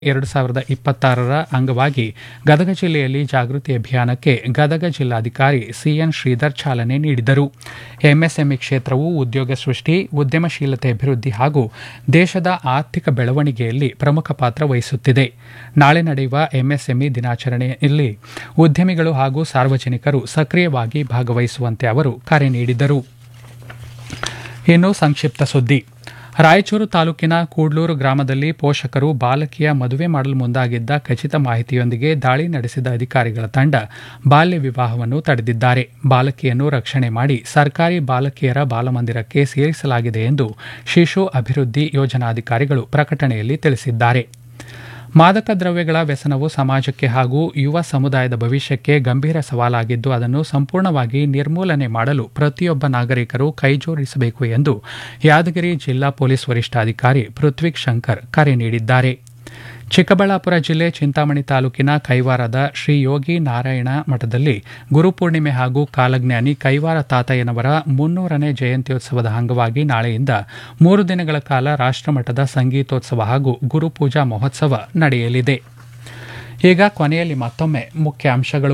ಎರಡು ಸಾವಿರದ ಇಪ್ಪತ್ತಾರರ ಅಂಗವಾಗಿ ಗದಗ ಜಿಲ್ಲೆಯಲ್ಲಿ ಜಾಗೃತಿ ಅಭಿಯಾನಕ್ಕೆ ಗದಗ ಜಿಲ್ಲಾಧಿಕಾರಿ ಸಿಎನ್ ಶ್ರೀಧರ್ ಚಾಲನೆ ನೀಡಿದರು ಎಂಎಸ್ಎಂಇ ಕ್ಷೇತ್ರವು ಉದ್ಯೋಗ ಸೃಷ್ಟಿ ಉದ್ಯಮಶೀಲತೆ ಅಭಿವೃದ್ಧಿ ಹಾಗೂ ದೇಶದ ಆರ್ಥಿಕ ಬೆಳವಣಿಗೆಯಲ್ಲಿ ಪ್ರಮುಖ ಪಾತ್ರ ವಹಿಸುತ್ತಿದೆ ನಾಳೆ ನಡೆಯುವ ಎಂಎಸ್ಎಂಇ ದಿನಾಚರಣೆಯಲ್ಲಿ ಉದ್ಯಮಿಗಳು ಹಾಗೂ ಸಾರ್ವಜನಿಕರು ಸಕ್ರಿಯವಾಗಿ ಭಾಗವಹಿಸುವಂತೆ ಅವರು ಕರೆ ನೀಡಿದರು ಇನ್ನು ಸಂಕ್ಷಿಪ್ತ ಸುದ್ದಿ ರಾಯಚೂರು ತಾಲೂಕಿನ ಕೂಡ್ಲೂರು ಗ್ರಾಮದಲ್ಲಿ ಪೋಷಕರು ಬಾಲಕಿಯ ಮದುವೆ ಮಾಡಲು ಮುಂದಾಗಿದ್ದ ಖಚಿತ ಮಾಹಿತಿಯೊಂದಿಗೆ ದಾಳಿ ನಡೆಸಿದ ಅಧಿಕಾರಿಗಳ ತಂಡ ಬಾಲ್ಯ ವಿವಾಹವನ್ನು ತಡೆದಿದ್ದಾರೆ ಬಾಲಕಿಯನ್ನು ರಕ್ಷಣೆ ಮಾಡಿ ಸರ್ಕಾರಿ ಬಾಲಕಿಯರ ಬಾಲಮಂದಿರಕ್ಕೆ ಸೇರಿಸಲಾಗಿದೆ ಎಂದು ಶಿಶು ಅಭಿವೃದ್ಧಿ ಯೋಜನಾಧಿಕಾರಿಗಳು ಪ್ರಕಟಣೆಯಲ್ಲಿ ತಿಳಿಸಿದ್ದಾರೆ ಮಾದಕ ದ್ರವ್ಯಗಳ ವ್ಯಸನವು ಸಮಾಜಕ್ಕೆ ಹಾಗೂ ಯುವ ಸಮುದಾಯದ ಭವಿಷ್ಯಕ್ಕೆ ಗಂಭೀರ ಸವಾಲಾಗಿದ್ದು ಅದನ್ನು ಸಂಪೂರ್ಣವಾಗಿ ನಿರ್ಮೂಲನೆ ಮಾಡಲು ಪ್ರತಿಯೊಬ್ಬ ನಾಗರಿಕರು ಕೈಜೋಡಿಸಬೇಕು ಎಂದು ಯಾದಗಿರಿ ಜಿಲ್ಲಾ ಪೊಲೀಸ್ ವರಿಷ್ಠಾಧಿಕಾರಿ ಪೃಥ್ವಿಕ್ ಶಂಕರ್ ಕರೆ ನೀಡಿದ್ದಾರೆ ಚಿಕ್ಕಬಳ್ಳಾಪುರ ಜಿಲ್ಲೆ ಚಿಂತಾಮಣಿ ತಾಲೂಕಿನ ಕೈವಾರದ ಶ್ರೀ ಯೋಗಿ ನಾರಾಯಣ ಮಠದಲ್ಲಿ ಗುರುಪೂರ್ಣಿಮೆ ಹಾಗೂ ಕಾಲಜ್ಞಾನಿ ಕೈವಾರ ತಾತಯ್ಯನವರ ಮುನ್ನೂರನೇ ಜಯಂತ್ಯೋತ್ಸವದ ಅಂಗವಾಗಿ ನಾಳೆಯಿಂದ ಮೂರು ದಿನಗಳ ಕಾಲ ರಾಷ್ಟ್ರಮಟ್ಟದ ಸಂಗೀತೋತ್ಸವ ಹಾಗೂ ಗುರುಪೂಜಾ ಮಹೋತ್ಸವ ನಡೆಯಲಿದೆ ಈಗ ಕೊನೆಯಲ್ಲಿ ಮತ್ತೊಮ್ಮೆ ಮುಖ್ಯಾಂಶಗಳು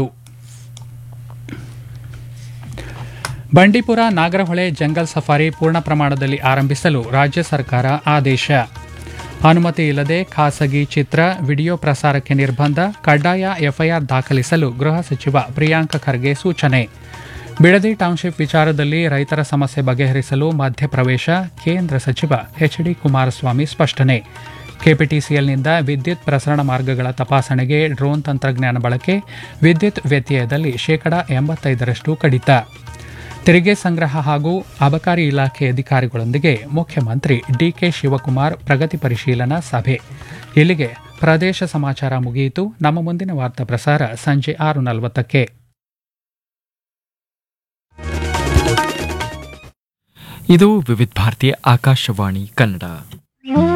ಬಂಡೀಪುರ ನಾಗರಹೊಳೆ ಜಂಗಲ್ ಸಫಾರಿ ಪೂರ್ಣ ಪ್ರಮಾಣದಲ್ಲಿ ಆರಂಭಿಸಲು ರಾಜ್ಯ ಸರ್ಕಾರ ಆದೇಶ ಅನುಮತಿ ಇಲ್ಲದೆ ಖಾಸಗಿ ಚಿತ್ರ ವಿಡಿಯೋ ಪ್ರಸಾರಕ್ಕೆ ನಿರ್ಬಂಧ ಕಡ್ಡಾಯ ಎಫ್ಐಆರ್ ದಾಖಲಿಸಲು ಗೃಹ ಸಚಿವ ಪ್ರಿಯಾಂಕ ಖರ್ಗೆ ಸೂಚನೆ ಬಿಡದಿ ಟೌನ್ಶಿಪ್ ವಿಚಾರದಲ್ಲಿ ರೈತರ ಸಮಸ್ಯೆ ಬಗೆಹರಿಸಲು ಮಧ್ಯಪ್ರವೇಶ ಕೇಂದ್ರ ಸಚಿವ ಎಚ್ ಡಿ ಕುಮಾರಸ್ವಾಮಿ ಸ್ಪಷ್ಟನೆ ಕೆಪಿಟಿಸಿಎಲ್ನಿಂದ ವಿದ್ಯುತ್ ಪ್ರಸರಣ ಮಾರ್ಗಗಳ ತಪಾಸಣೆಗೆ ಡ್ರೋನ್ ತಂತ್ರಜ್ಞಾನ ಬಳಕೆ ವಿದ್ಯುತ್ ವ್ಯತ್ಯಯದಲ್ಲಿ ಶೇಕಡಾ ಎಂಬತ್ತೈದರಷ್ಟು ಕಡಿತ ತೆರಿಗೆ ಸಂಗ್ರಹ ಹಾಗೂ ಅಬಕಾರಿ ಇಲಾಖೆ ಅಧಿಕಾರಿಗಳೊಂದಿಗೆ ಮುಖ್ಯಮಂತ್ರಿ ಡಿಕೆ ಶಿವಕುಮಾರ್ ಪ್ರಗತಿ ಪರಿಶೀಲನಾ ಸಭೆ ಇಲ್ಲಿಗೆ ಪ್ರದೇಶ ಸಮಾಚಾರ ಮುಗಿಯಿತು ನಮ್ಮ ಮುಂದಿನ ವಾರ್ತಾ ಪ್ರಸಾರ ಸಂಜೆ ಆರು ನಲವತ್ತಕ್ಕೆ ಇದು ವಿವಿಧ ಭಾರತಿ ಆಕಾಶವಾಣಿ ಕನ್ನಡ